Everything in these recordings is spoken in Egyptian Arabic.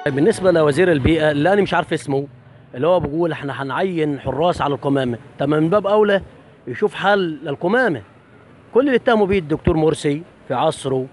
بالنسبه لوزير البيئه اللي انا مش عارف اسمه اللي هو بيقول احنا هنعين حراس على القمامه طب من باب اولى يشوف حل للقمامه كل اللي اتهموا بيه الدكتور مرسي في عصره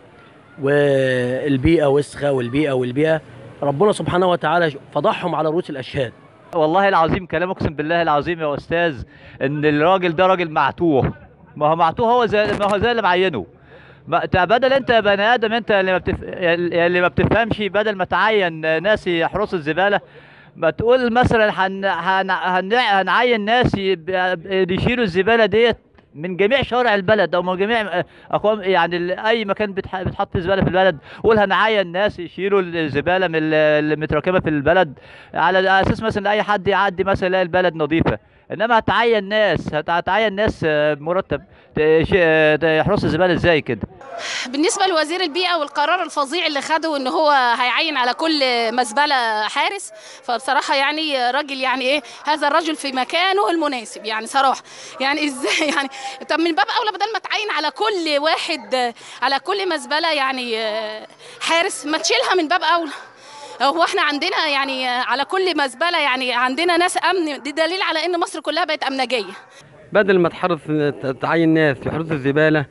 والبيئه وسخه والبيئه والبيئه ربنا سبحانه وتعالى فضحهم على رؤوس الاشهاد والله العظيم كلام اقسم بالله العظيم يا استاذ ان الراجل ده راجل معتوه ما هو معتوه هو زي ما هو زي اللي معينه ما ت- بدل انت يا بني ادم انت اللي ما بتف... اللي ما بتفهمش بدل ما تعين ناس يحرسوا الزباله ما تقول مثلا هن... هن... هن... هنعين ناس يب- يشيلوا الزباله ديت من جميع شوارع البلد او من جميع اقوام يعني ال- اي مكان بتح... بتحط زباله في البلد قول هنعين ناس يشيلوا الزباله من ال- اللي متراكمه في البلد على اساس مثلا اي حد يعدي مثلا يلاقي البلد نظيفه انما هتعين ناس هت- هتعين ناس آه، مرتب ت- ش- آه، يحرسوا الزباله ازاي كده بالنسبه لوزير البيئه والقرار الفظيع اللي خده ان هو هيعين على كل مزبله حارس فبصراحه يعني راجل يعني ايه هذا الرجل في مكانه المناسب يعني صراحه يعني ازاي يعني طب من باب اولى بدل ما تعين على كل واحد على كل مزبله يعني آه، حارس ما تشيلها من باب اولى هو احنا عندنا يعني على كل مزبله يعني عندنا ناس امن دي دليل على ان مصر كلها بقت امنجيه بدل ما تحرص تعين ناس يحرسوا الزبالة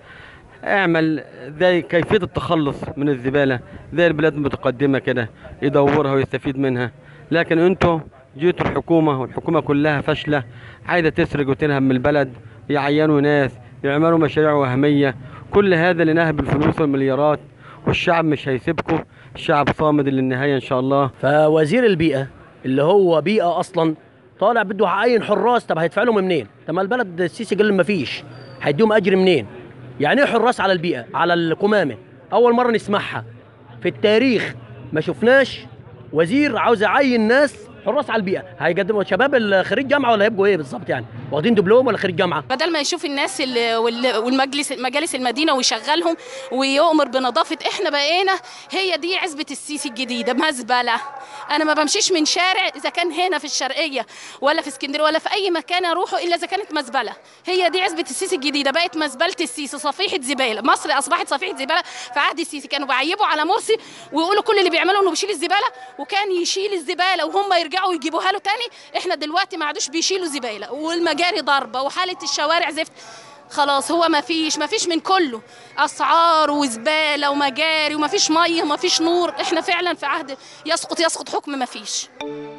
اعمل زي كيفية التخلص من الزبالة زي البلاد المتقدمة كده يدورها ويستفيد منها لكن انتوا جيتوا الحكومة والحكومة كلها فاشلة عايزة تسرق وتنهب من البلد يعينوا ناس يعملوا مشاريع وهمية كل هذا لنهب الفلوس والمليارات والشعب مش هيسيبكم الشعب صامد للنهاية ان شاء الله فوزير البيئه اللي هو بيئه اصلا طالع بده يعين حراس طب هيدفع لهم منين؟ طب ما البلد السيسي قال ما فيش هيديهم اجر منين؟ يعني ايه حراس على البيئه؟ على القمامه اول مره نسمعها في التاريخ ما شفناش وزير عاوز يعين ناس حراس على البيئه هيقدموا شباب ال- خريج جامعه ولا هيبقوا ايه بالظبط يعني؟ واخدين دبلوم ولا خريج جامعه؟ بدل ما يشوف الناس اللي وال- والمجلس مجالس المدينه ويشغلهم ويؤمر بنظافه احنا بقينا هي دي عزبه السيسي الجديده مزبله انا ما بمشيش من شارع اذا كان هنا في الشرقيه ولا في اسكندريه ولا في اي مكان اروحه الا اذا كانت مزبله هي دي عزبه السيسي الجديده بقت مزبله السيسي صفيحه زباله مصر اصبحت صفيحه زباله في عهد السيسي كانوا بيعيبوا على مرسي ويقولوا كل اللي بيعمله انه بيشيل الزباله وكان يشيل الزباله وهم يرجعوا يجيبوها له تاني احنا دلوقتي ما عادوش بيشيلوا زباله والمجاري ضربه وحاله الشوارع زفت خلاص هو ما فيش ما فيش من كله اسعار وزباله ومجاري وما فيش ميه وما فيش نور احنا فعلا في عهد يسقط يسقط حكم ما فيش